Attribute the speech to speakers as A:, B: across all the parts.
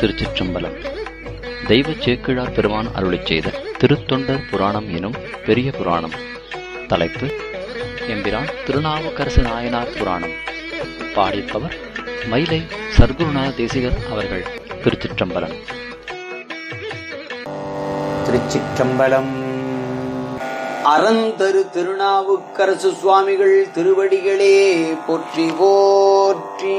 A: திருச்சிற்றம்பலம் தெய்வ சேக்கிழார் பெருமான் அருளிச் செய்த திருத்தொண்டர் புராணம் எனும் பெரிய புராணம் தலைப்பு எம்பிரான் திருநாவுக்கரசு நாயனார் புராணம் பாடிப்பவர் மயிலை சர்க்குருநாத தேசிகர் அவர்கள் திருச்சிற்றம்பலம்
B: திருச்சிற்றம்பலம் அறந்தரு திருநாவுக்கரசு சுவாமிகள் திருவடிகளே போற்றி போற்றி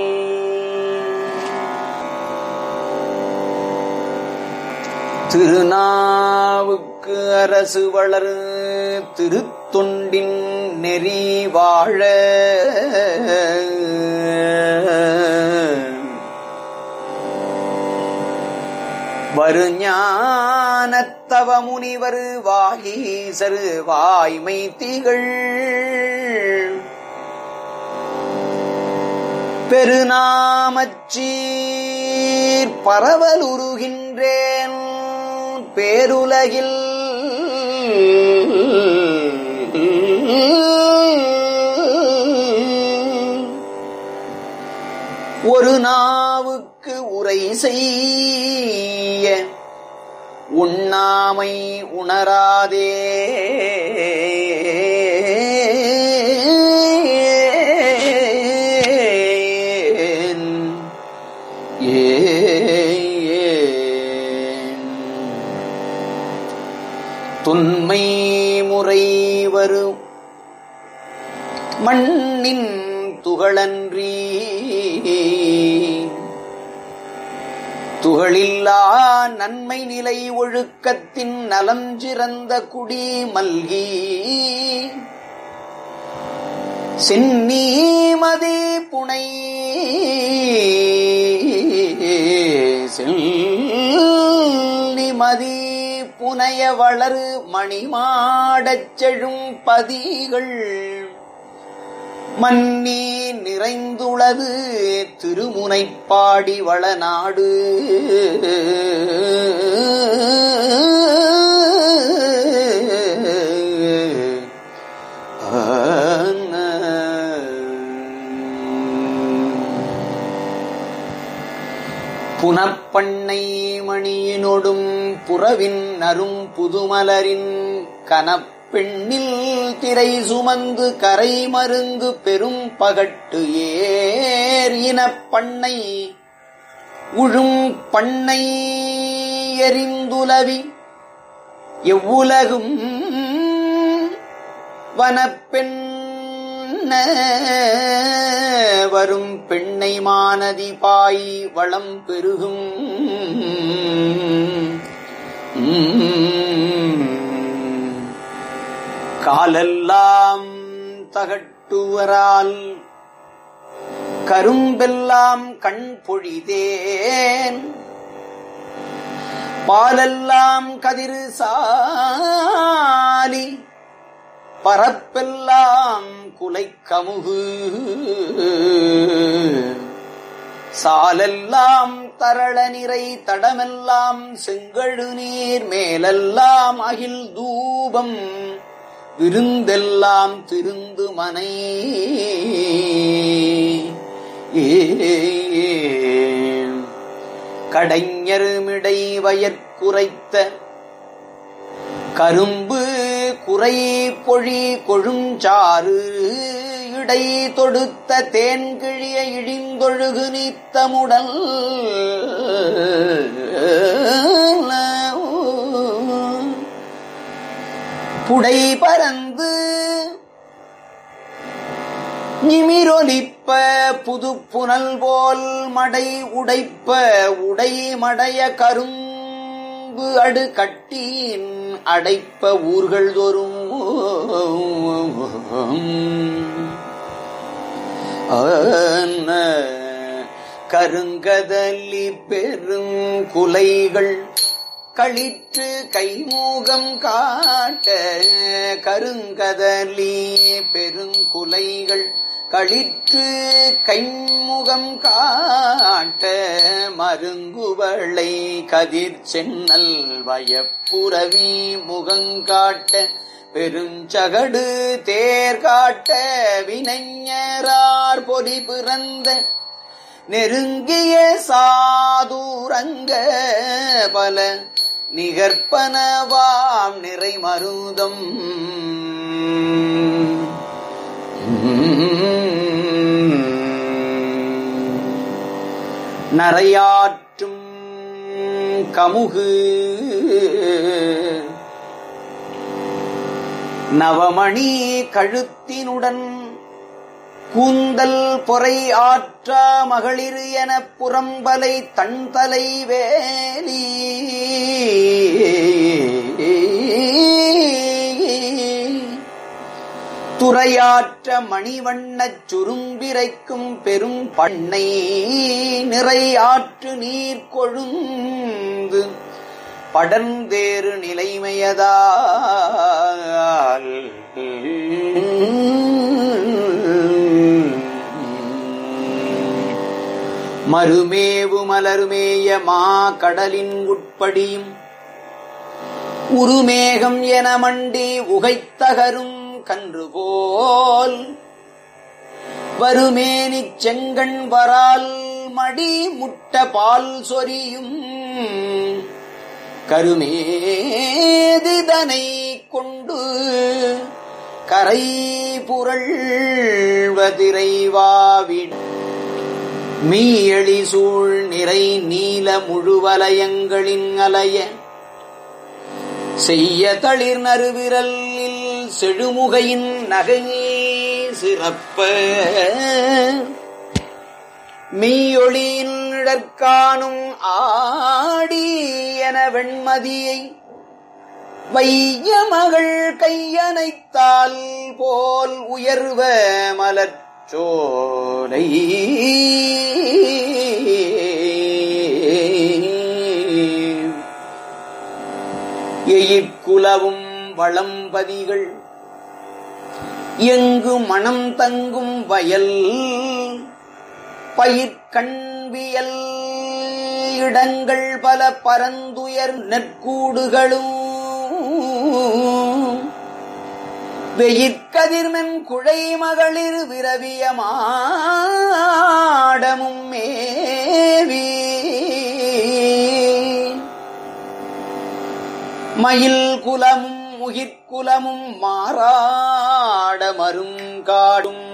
B: திருநாவுக்கு அரசு வளரு திருத்தொண்டின் நெறி வாழ வருஞானத்தவ முனிவர் வாகீசரு வாய்மை திகழ் பெருநாமச்சீர் பரவலுருகின்றேன் பேருலகில் ஒரு நாவுக்கு உரை செய்ய உண்ணாமை உணராதே துன்மை முறை வரும் மண்ணின் துகளன்றி துகளில்லா நன்மை நிலை ஒழுக்கத்தின் நலஞ்சிறந்த குடி மல்கி சென்னீமதி புனை செல்லிமதி புனைய வளரு மணிமாடச் செழும் பதிகள் மன்னி நிறைந்துளது திருமுனைப்பாடி வளநாடு புனப்பண்ணை மணியினொடும் புறவின் அரும் புதுமலரின் கனப் பெண்ணில் திரை சுமந்து கரை மருங்கு பெரும் பகட்டு ஏர் இனப்பண்ணை உழும் பண்ணை எரிந்துலவி எவ்வுலகும் வனப்பெண் வரும் பெண்ணை மானதி பாய் வளம் பெருகும் காலெல்லாம் தகட்டுவரால் கரும்பெல்லாம் கண் பொழிதேன் பாலெல்லாம் கதிரு சாலி பரப்பெல்லாம் குலைக்கமுகு சாலெல்லாம் தரள நிறை தடமெல்லாம் செங்கழு நீர் மேலெல்லாம் அகில் தூபம் விருந்தெல்லாம் திருந்து மனை கடைஞருமிடை வயற்குறைத்த கரும்பு குறை பொழி கொழுஞ்சாறு இடை தொடுத்த தேன்கிழிய இழிந்தொழுகு நீத்தமுடல் புடை பறந்து நிமிரொலிப்ப புது புனல் போல் மடை உடைப்ப உடை மடைய கரும்பு அடு கட்டின் அடைப்ப ஊர்கள் தோறும் கருங்கதலி பெரும் குலைகள் களிற்று கைமூகம் காட்ட கருங்கதலி பெருங்குலைகள் களிற்று கைமுகம் காட்ட மருங்குவளை கதிர் சென்னல் வயப்புறவி முகங்காட்ட பெருஞ்சகடு தேர் காட்ட வினைஞரார் பொறி பிறந்த நெருங்கிய சாதுரங்க பல நிகற்பனவாம் நிறை மருதம் நரையாற்றும் கமுகு நவமணி கழுத்தினுடன் கூந்தல் பொறை ஆற்றா மகளிர் எனப் புறம்பலை தன்தலை வேலி துறையாற்ற மணிவண்ணச் சுரும்பிரைக்கும் பெரும் பண்ணை நிறை ஆற்று நீர் கொழுந்து படர்ந்தேறு நிலைமையதால் மறுமேவு மலருமேய மா கடலின் உட்படியும் உருமேகம் என மண்டி உகைத்தகரும் கன்று போல் வருமேனிச் செங்கண் வரால் மடி முட்ட பால் சொரியும் கருமேதிதனை கொண்டு கரை புரள்வதிரைவாவிட மீயளி சூழ் நிறை நீல முழுவலயங்களின் அலைய செய்ய தளிர் நறுவிரலில் செழுமுகையின் நகையே சிறப்ப மெய்யொளியின் இடர்காணும் ஆடி என வெண்மதியை வைய மகள் கையனைத்தால் போல் உயர்வ மலர்ச்சோலை எயிற்குலவும் வளம்பதிகள் எங்கு மனம் தங்கும் வயல் பயிர்கண்வியல் இடங்கள் பல பரந்துயர் நெற்கூடுகளும் வெயிற்கதிர்மென் குழை மகளிர் விரவிய மாடமும் மேவி மயில் குலமும் முகிற்குலமும் மாறாட மருங்காடும்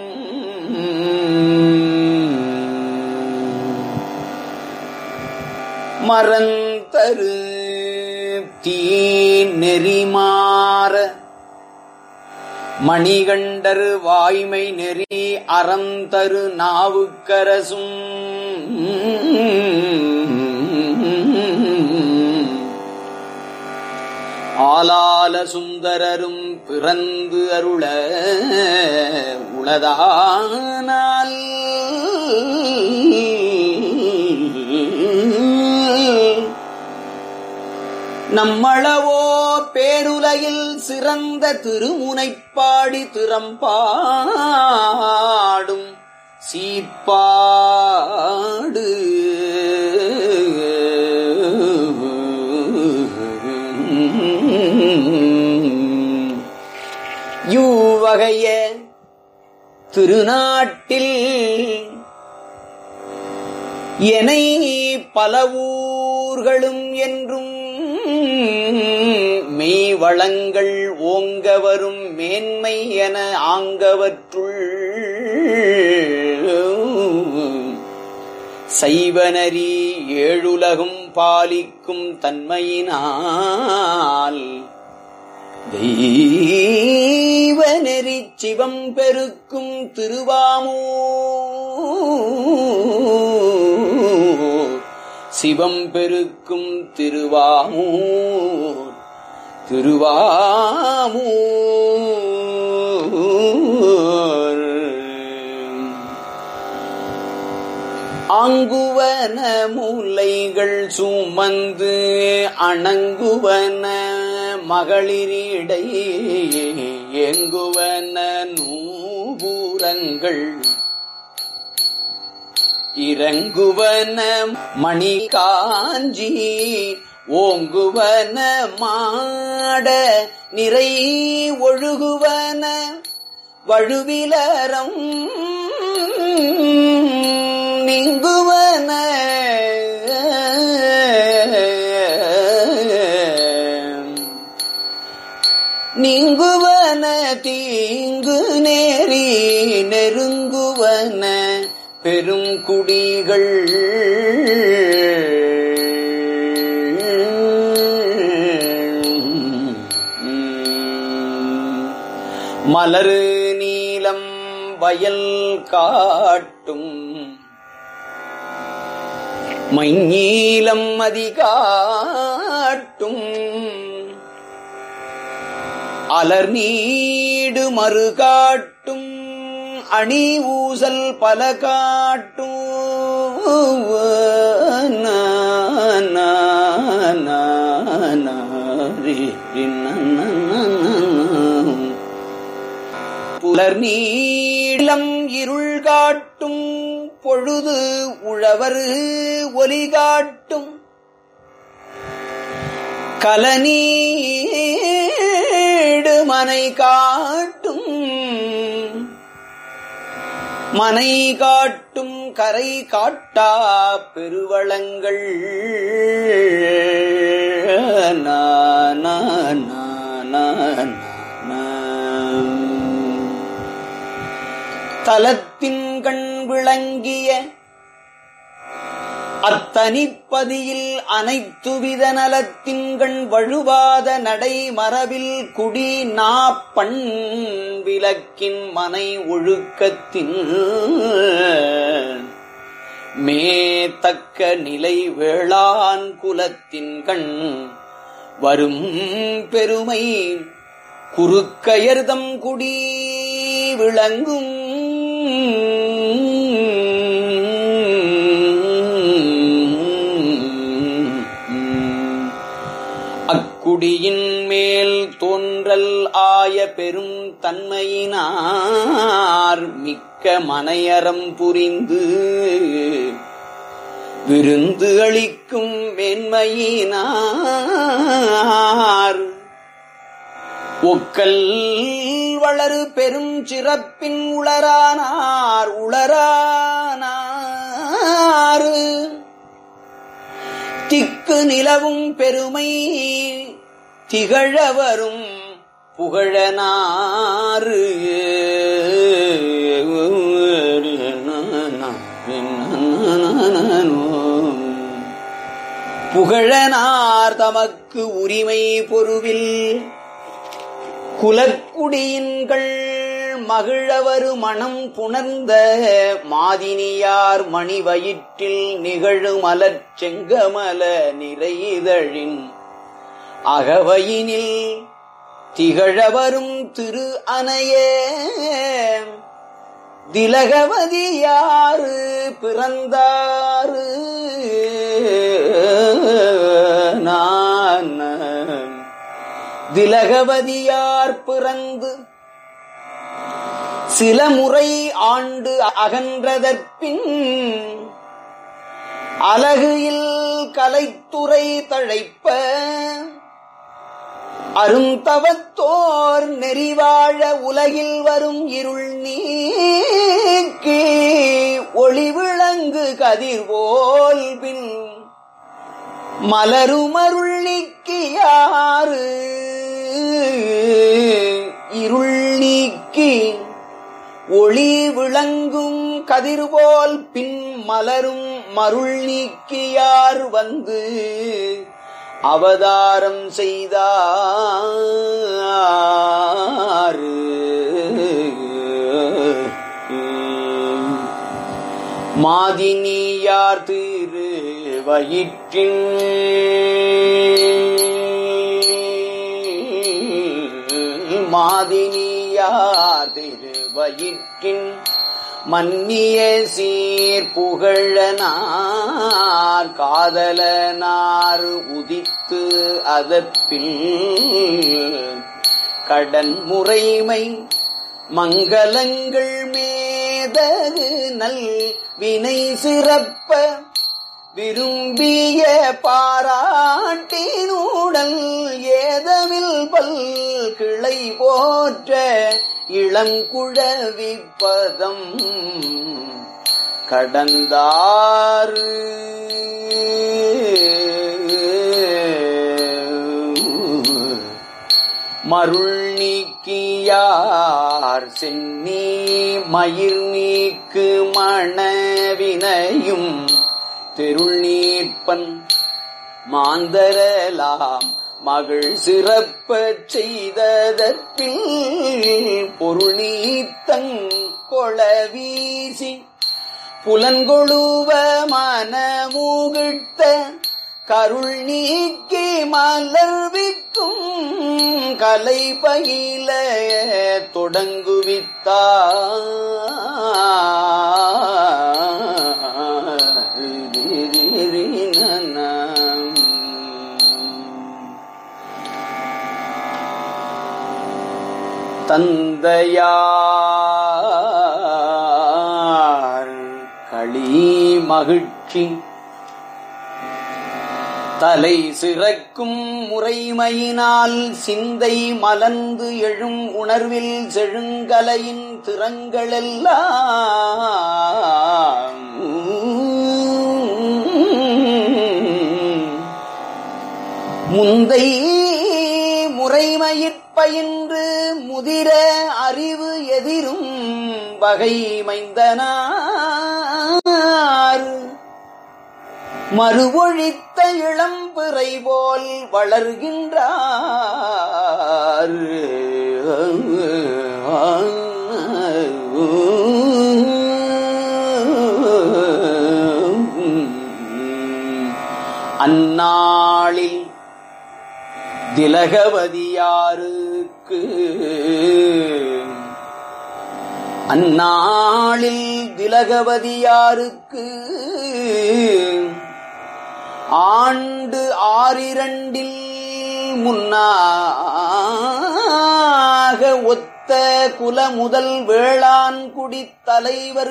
B: மறந்தரு தீ நெறிமாற மணிகண்டர் வாய்மை நெறி அறந்தரு நாவுக்கரசும் ஆலால சுந்தரரும் பிறந்து அருள உளதானால் நம்மளவோ பேருலையில் சிறந்த திருமுனைப்பாடி திறம்பாடும் சீப்பாடு யூவகைய திருநாட்டில் எனை பல ஊர்களும் என்றும் மெய் வளங்கள் ஓங்க வரும் மேன்மை என ஆங்கவற்றுள் சைவனரி ஏழுலகும் பாலிக்கும் தன்மையினால் தெய்வ நெறி சிவம் பெருக்கும் திருவாமூர் சிவம் பெருக்கும் திருவாமூர் திருவாமூர் ஆங்குவன முலைகள் சுமந்து அணங்குவன மகளிரிடை எங்குவன நூபூரங்கள் இறங்குவன மணி காஞ்சி ஓங்குவன மாட நிறை ஒழுகுவன வழுவிலரம் நீங்குவன நீங்குவன தீங்கு நேரி நெருங்குவன பெரும் குடிகள் மலரு நீலம் வயல் காட்டும் மைநீலம் அதிகாட்டும் அலர் நீடு மறு காட்டும் அணி ஊசல் பல காட்டும் நா, நா, நா, நா, ரி, ரி, நா, நா, நா, நா, நா. புலர் நீளம் இருள் காட்டும் பொழுது உழவர் ஒலி காட்டும் கலநீடு மனை காட்டும் மனை காட்டும் கரை காட்டா பெருவளங்கள் நா, நா, நா, நா, நா. தலத்தின் கண் விளங்கிய அத்தனிப்பதியில் அனைத்துவித நலத்தின்கண் வழுவாத நடை மரபில் குடி நாப்பண் விளக்கின் மனை ஒழுக்கத்தின் மேத்தக்க நிலை வேளாண் குலத்தின் கண் வரும் பெருமை குறுக்கயர்தம் குடி விளங்கும் அக்குடியின் மேல் தோன்றல் ஆய பெரும் தன்மையினார் மிக்க மனையறம் புரிந்து விருந்து அளிக்கும் மேன்மையினார் ஒக்கல் வளரு பெரும் சிறப்பின் உளரானார் உளரானார் திக்கு நிலவும் பெருமை திகழ வரும் புகழனாறு புகழனார் தமக்கு உரிமை பொருவில் குலக்குடியின்கள் மகிழவரு மனம் புணர்ந்த மாதினியார் மணி வயிற்றில் நிகழுமலர் செங்கமல நிறைதழின் அகவையினில் திகழவரும் திரு அணையே திலகவதியாறு பிறந்தாறு நான் திலகவதியார் பிறந்து சில முறை ஆண்டு அகன்றதற்பின் அலகுயில் கலைத்துறை தழைப்ப அருந்தவத்தோர் நெறிவாழ உலகில் வரும் இருள் நீக்கி ஒளிவிளங்கு கதிர்வோல் பின் மலருமருள் நீக்கியாறு இருள் நீக்கி ஒளி விளங்கும் கதிர்போல் பின் மலரும் மருள் நீக்கியார் வந்து அவதாரம் செய்தார் மாதினியார் திரு வயிற்றின் மாதினியார் திரு வயிற்றின் மன்னிய சீர் புகழனார் காதலனார் உதித்து அதப்பில் கடன் முறைமை மங்களங்கள் மேதகு நல் வினை சிறப்ப விரும்பிய பாராட்டினூடல் ஏதமில் பல் கிளை போற்ற இளங்குழவிப்பதம் கடந்தாறு மருள் நீக்கியார் சென்னி மயிர் நீக்கு மணவினையும் தெருள் நீர்ப்பன் மாந்தரலாம் மகள் சிறப்பச் செய்ததற்பில் பொருள் நீத்தங் கொளவீசி புலன்கொழுவ மனமுகிட்ட கருள் நீக்கி மலர்விக்கும் கலை பயில தொடங்குவித்தார் தந்தையார் களி மகிழ்ச்சி தலை சிறக்கும் முறைமையினால் சிந்தை மலர்ந்து எழும் உணர்வில் செழுங்கலையின் திறங்களெல்லாம் முந்தை முறைமயிற்பயின்று முதிர அறிவு எதிரும் வகை மைந்தனார் மறுவொழித்த இளம்பிறை போல் வளர்கின்றார் அந்நாளில் திலகவதியாருக்கு அந்நாளில் திலகவதியாருக்கு ஆண்டு ஆறிரண்டில் முன்னாக ஒத்த குல முதல் வேளாண்குடி தலைவர்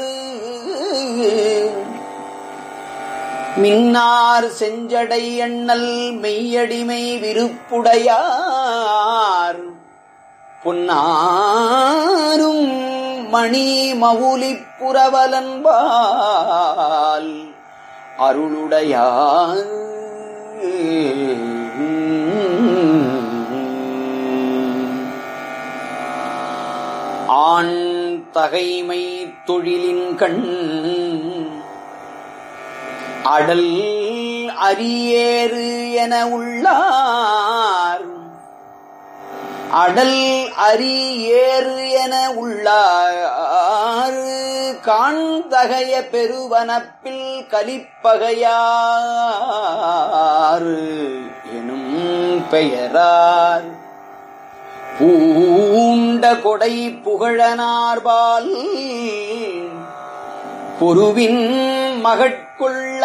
B: மின்னார் செஞ்சடை எண்ணல் மெய்யடிமை விருப்புடையார் பொன்னாரும் மணி மவுலிப் புரவலன்பால் அருளுடையார் ஆண் தகைமை தொழிலின் கண் அடல் அரியேறு என உள்ளார் அடல் அரியேறு என உள்ளார் காண்தகைய பெருவனப்பில் கலிப்பகையார் எனும் பெயரார் பூண்ட கொடை புகழனார்பால் பொருவின் மகட்கொள்ள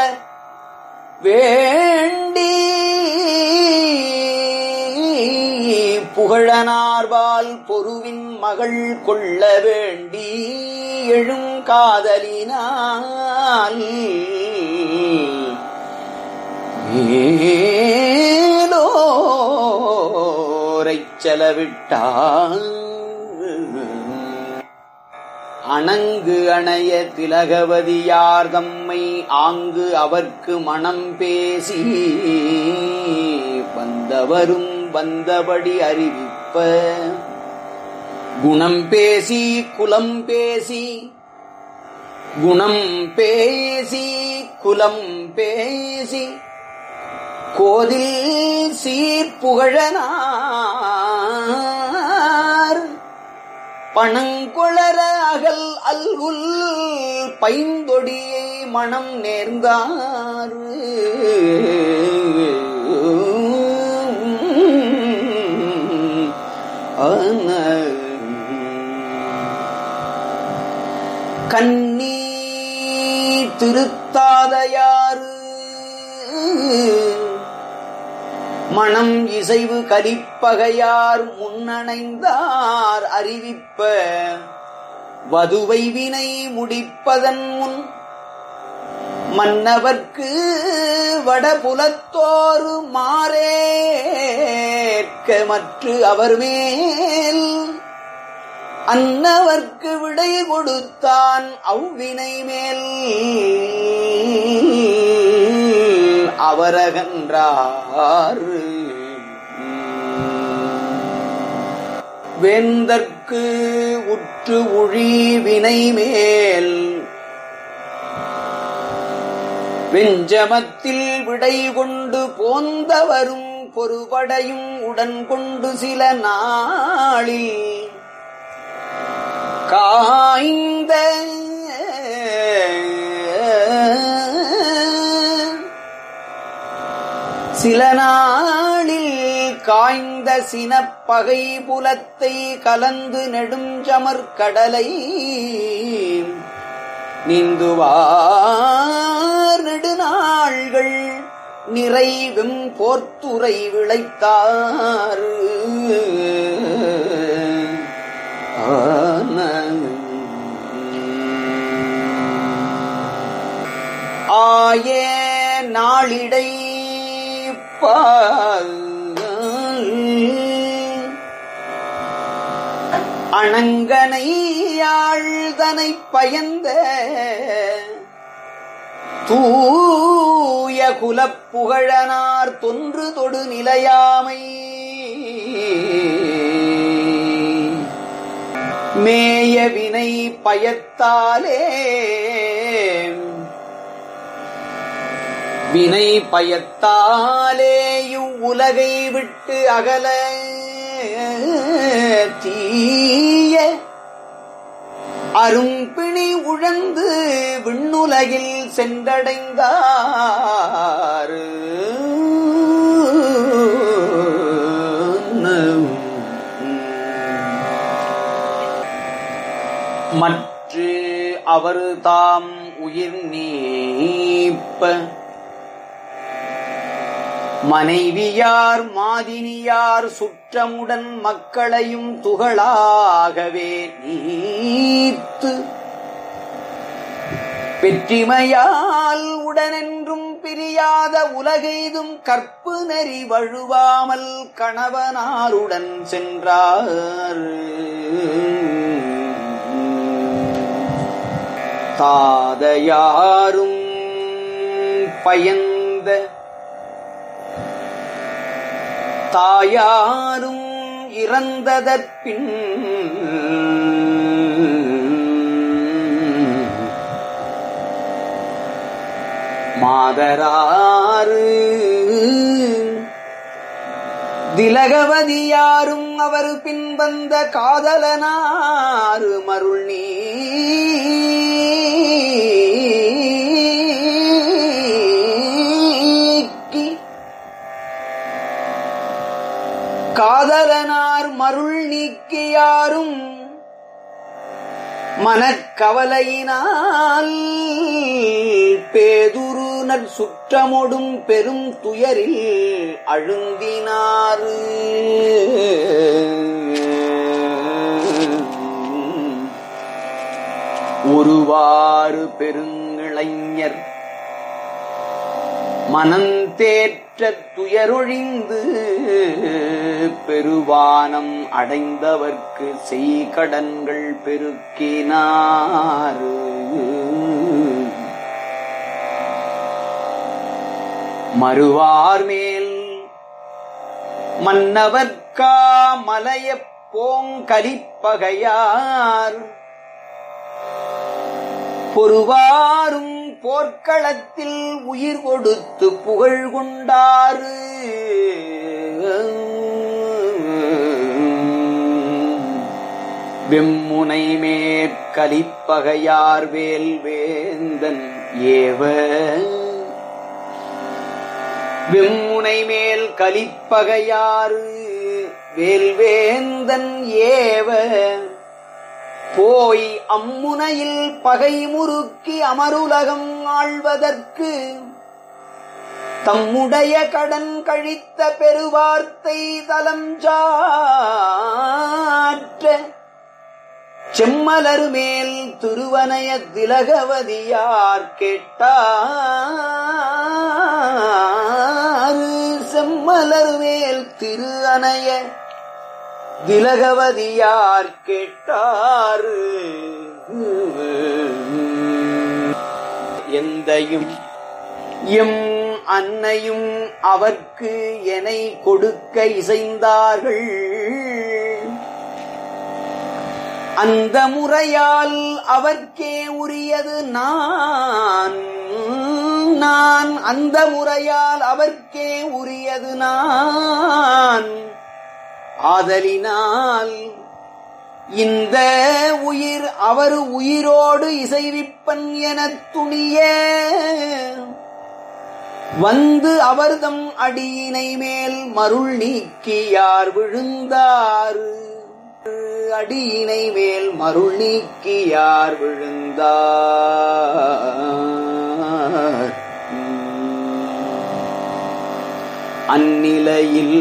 B: வேண்டி புகழனார்பால் பொருவின் மகள் கொள்ள வேண்டி எழும் காதலினால் மேலோரைச் செலவிட்டார் அணங்கு அணைய திலகவதியார் தம்மை ஆங்கு அவர்க்கு மனம் பேசி வந்தவரும் வந்தபடி அறிவிப்ப குணம் பேசி குலம் பேசி குணம் பேசி குலம் பேசி கோதில் சீர்புகழனார் பணங்கொளர அகல் அல்குல் பைந்தொடியை மனம் நேர்ந்தார் கண்ணீ திருத்தாதையாறு மணம் இசைவு கலிப்பகையார் முன்னணைந்தார் அறிவிப்ப வதுவை வினை முடிப்பதன் முன் மன்னவர்க்கு வடபுலத்தோரு மாறேற்க மற்று அவர் மேல் அன்னவர்க்கு விடை கொடுத்தான் அவ்வினை மேல் அவரகன்றார் வேந்தற்கு உற்று உழி வினை மேல் வெஞ்சமத்தில் விடை கொண்டு போந்தவரும் பொறுபடையும் உடன் கொண்டு சில நாளில் காய்ந்த சில நாளில் காய்ந்த சினப்பகை புலத்தை கலந்து நெடுஞ்சமர் கடலை நீந்துவார் நெடுநாள்கள் நிறைவும் போர்த்துறை விளைத்தார் ஆயே நாளிடை பால் அணங்கனை யாழ்தனை பயந்த தூய குலப்புகழனார் தொன்று தொடு நிலையாமை மேய வினை பயத்தாலே வினை பயத்தாலே இவ்வுலகை விட்டு அகல தீய அரும்பிணி உழந்து விண்ணுலகில் சென்றடைந்தார் மற்று அவர் தாம் உயிர் நீப்ப மனைவியார் மாதினியார் சுற்றமுடன் மக்களையும் துகளாகவே நீத்து வெற்றிமையால் உடனென்றும் பிரியாத உலகெய்தும் கற்பு நெறி வழுவாமல் கணவனாருடன் சென்றார் தாதையாரும் பயந்த தாயாரும் இறந்ததற்பின் மாதராறு திலகவதியாரும் அவர் பின்வந்த காதலனாறு மருள் நீக்கி காதலனார் மருள் நீக்கியாரும் மனக்கவலையினால் பேதுரு நற் சுற்றமொடும் பெரும் துயரில் அழுந்தினார் ஒருவாறு பெருங்கிளைஞர் மனந்தேற்ற துயரொழிந்து பெருவானம் அடைந்தவர்க்கு செய்கடன்கள் பெருக்கினார் மறுவார் மேல் மன்னவர்க்கா மலையப் போங்கலிப்பகையார் பொறுவாரும் போர்க்களத்தில் உயிர் கொடுத்து புகழ் கொண்டாரு வெம்முனை மேற்கலிப்பகையார் வேல் வேந்தன் ஏவ வெம்முனை மேல் கலிப்பகையாறு வேல்வேந்தன் ஏவ போய் அம்முனையில் பகை முறுக்கி அமருலகம் ஆழ்வதற்கு தம்முடைய கடன் கழித்த பெருவார்த்தை தலம் சாற்ற செம்மலர் மேல் திருவனய திலகவதியார் கேட்டார் செம்மலர் மேல் திரு அணைய திலகவதியார் கேட்டாரு எந்தையும் எம் அன்னையும் அவர்க்கு எனை கொடுக்க இசைந்தார்கள் அந்த முறையால் அவர்க்கே உரியது நான் நான் அந்த முறையால் அவர்க்கே உரியது நான் ஆதலினால் இந்த உயிர் அவர் உயிரோடு இசைவிப்பன் எனத் துணிய வந்து அவர்தம் அடியினை மேல் மருள் நீக்கி யார் விழுந்தார் அடியினை மேல் மருள் நீக்கி யார் விழுந்தார் அந்நிலையில்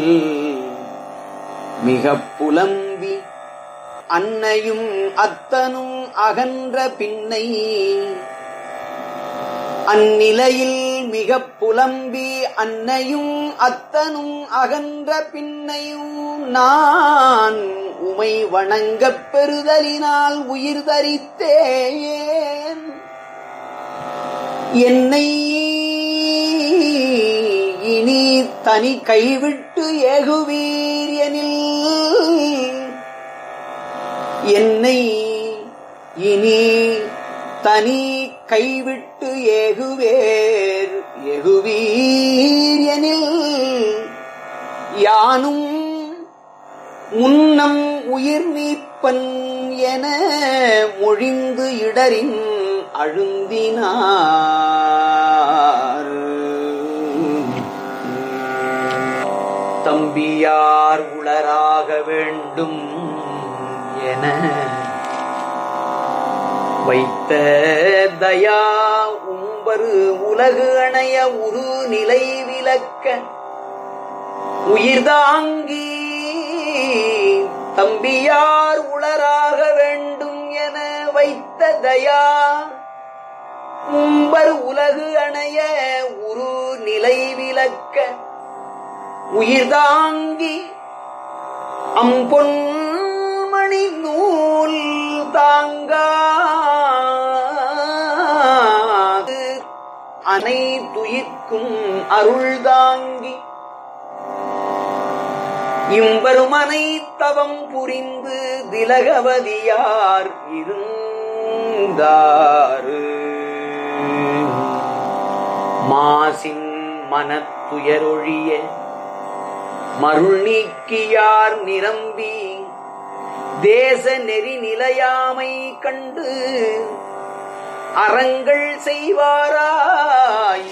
B: மிக புலம்பி அன்னையும் அத்தனும் அகன்ற பின்னை அந்நிலையில் மிக புலம்பி அன்னையும் அத்தனும் அகன்ற பின்னையும் நான் உமை வணங்கப் பெறுதலினால் உயிர் தரித்தேன் என்னை இனி தனி கைவிட்டு ஏகுவீர் எனில் என்னை இனி தனி கைவிட்டு ஏகுவேர் எகுவீர் எனில் யானும் முன்னம் உயிர் நீப்பன் என மொழிந்து இடரின் அழுந்தினார் தம்பியார் உளராக வேண்டும் என வைத்த தயா உம்பரு உலகு அணைய உரு நிலை விளக்க உயிர்தாங்கி தம்பியார் உளராக வேண்டும் என வைத்த தயா உம்பர் உலகு அணைய உரு நிலை விளக்க உயிர்தாங்கி அம்பொன்மணி நூல் தாங்கா அனை துயிர்க்கும் அருள் தாங்கி இம்பருமனை தவம் புரிந்து திலகவதியார் இருந்தாரு மாசின் மனத்துயரொழிய மருள் நீக்கியார் நிரம்பி தேச நெறி நிலையாமை கண்டு அறங்கள் செய்வாராய்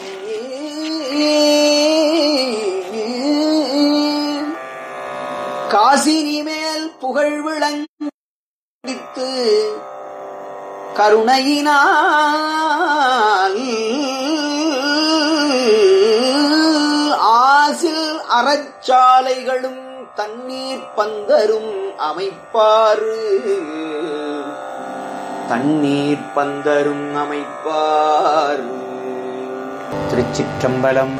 B: காசினி மேல் புகழ் விளங்கித்து கருணையினால் ஆசில் அறச்சாலைகளும் தண்ணீர் பந்தரும் அமைப்பாறு தண்ணீர் பந்தரும் அமைப்பாறு திருச்சிற்றம்பலம்